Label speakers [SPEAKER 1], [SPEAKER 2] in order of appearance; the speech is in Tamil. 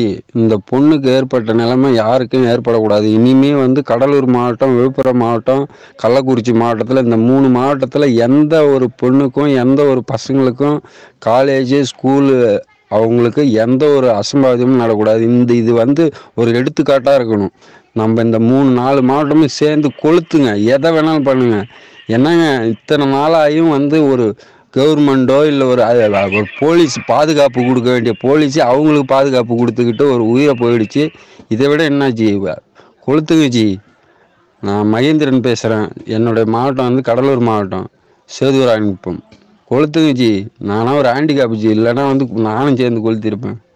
[SPEAKER 1] இந்த பொண்ணுக்கு ஏற்பட்ட நிலைமை யாருக்கும் ஏற்படக்கூடாது இனிமே வந்து கடலூர் மாவட்டம் விழுப்புரம் மாவட்டம் கள்ளக்குறிச்சி மாவட்டத்தில் இந்த மூணு மாவட்டத்தில் எந்த ஒரு பொண்ணுக்கும் எந்த ஒரு பசங்களுக்கும் காலேஜு ஸ்கூலு அவங்களுக்கு எந்த ஒரு அசம்பாவிதமும் நடக்கூடாது இந்த இது வந்து ஒரு எடுத்துக்காட்டாக இருக்கணும் நம்ம இந்த மூணு நாலு மாவட்டமும் சேர்ந்து கொளுத்துங்க எதை வேணாலும் பண்ணுங்க என்னங்க இத்தனை நாளாயும் வந்து ஒரு கவர்மெண்ட்டோ இல்லை ஒரு அது- அது ஒரு போலீஸ் பாதுகாப்பு கொடுக்க வேண்டிய போலீஸ் அவங்களுக்கு பாதுகாப்பு கொடுத்துக்கிட்டு ஒரு உயிரை போயிடுச்சு இதை விட என்னாச்சு கொளுத்துங்க ஜி நான் மகேந்திரன் பேசுகிறேன் என்னுடைய மாவட்டம் வந்து கடலூர் மாவட்டம் சேதுராணிக்குப்பம் கொளுத்துங்க ஜி நானா ஒரு ஹேண்டிகேப் ஜி இல்லைன்னா வந்து நானும் சேர்ந்து கொளுத்திருப்பேன்